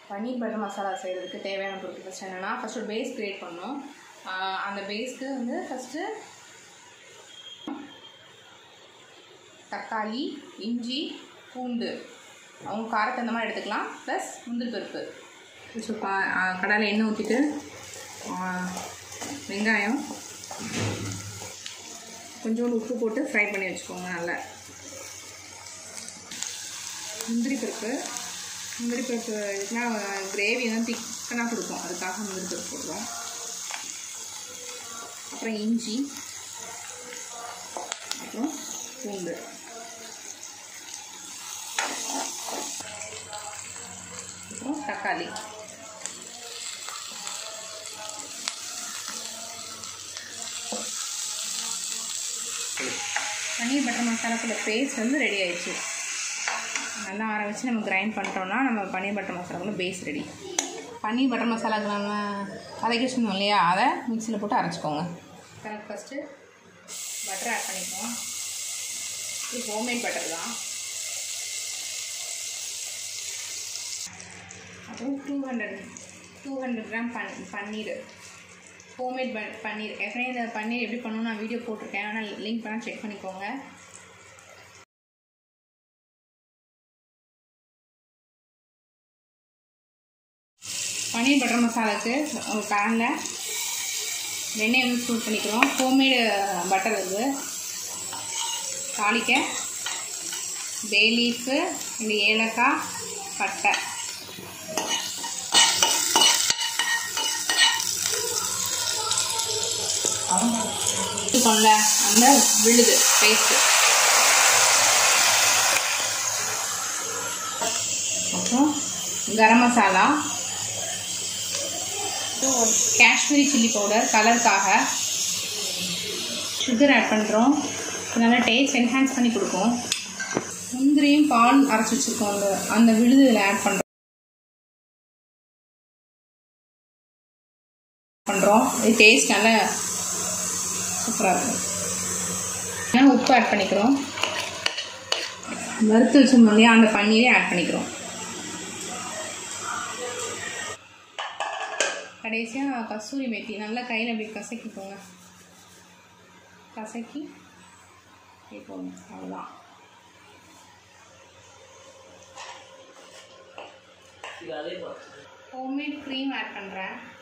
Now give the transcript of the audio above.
பன்னீர் butter masala செய்கிறதுக்கு தேவையான பொருட்கள் ஃபஸ்ட் என்னென்னா ஃபஸ்ட் ஒரு பேஸ் க்ரியேட் பண்ணணும் ஆஹ் அந்த பேஸ்க்கு வந்து ஃபஸ்ட்டு தக்காளி இஞ்சி பூண்டு அவங்க காரத்தை இந்த மாதிரி எடுத்துக்கலாம் ப்ளஸ் முந்திரி பருப்பு ஸோ கா கடாயில் எண்ணெய் ஊற்றிட்டு வெங்காயம் கொஞ்சோண்டு உப்பு போட்டு ஃப்ரை பண்ணி வச்சுக்கோங்க நல்லா முந்திரி பருப்பு முந்திரி பருப்பு இதுனா கிரேவி வந்து திக்கனாக கொடுக்கும் அதுக்காக முந்திரி பருப்பு போடுறோம் அப்புறம் இஞ்சி அப்புறம் பூண்டு அப்புறம் தக்காளி பன்னீர் பட்டர் மசாலாக்குள்ள பேஸ்ட் வந்து ரெடி ஆயிடுச்சு நல்லா ஆற வச்சு நம்ம கிரைண்ட் பண்ணிட்டோம்னா நம்ம பன்னீர் பட்டர் மசாலாக்குள்ள பேஸ் ரெடி பன்னீர் பட்டர் மசாலாக்கு நம்ம வதக்கி வச்சுருந்தோம் இல்லையா அதை மிக்சியில் போட்டு அரைச்சிக்கோங்க கரெக்ட் ஃபஸ்ட்டு பட்டர் ஆட் பண்ணிக்குவோம் இது ஹோம்மேட் பட்டர் தான் அப்புறம் two hundred two hundred gram பன் பன்னீர் ஹோம்மேட் ப பன்னீர் ஏற்கனவே இந்த பன்னீர் எப்படி பண்ணணும் நான் வீடியோ போட்டிருக்கேன் ஆனால் லிங்க் பண்ணால் செக் பண்ணிக்கோங்க பன்னீர் பட்டர் மசாலாவுக்கு ஒரு பேனில் வெண்ணெய் வந்து சூட் பண்ணிக்கிறோம் ஹோம்மேடு பட்டர் இது தாளிக்க பே லீஃபு இந்த ஏலக்காய் பட்டை கொண்ட அந்த விழுது பேஸ்ட்டு அப்புறம் கரம் மசாலா அப்புறம் காஷ்மீரி சில்லி பவுடர் கலருக்காக சுகர் ஆட் பண்ணுறோம் நல்லா டேஸ்ட் என்ஹான்ஸ் பண்ணி கொடுக்கும் முந்திரியும் பால் அரைச்சி வச்சுருக்கோம் அந்த அந்த விழுது இதில் ஆட் பண்ணுறோம் பண்ணுறோம் இது டேஸ்ட் நல்லா சூப்பராக இருக்கும் ஏன்னா உப்பு ஆட் பண்ணிக்கிறோம் வறுத்து வச்சிருந்தோம் இல்லையா அந்த பன்னீரே ஆட் பண்ணிக்கிறோம் கடைசியாக கஸ்தூரி மேத்தி நல்லா கையில் அப்படி கசக்கிக்கோங்க கசக்கி போங்க அவ்வளோதான் ஹோம்மேட் க்ரீம் ஆட் பண்ணுறேன்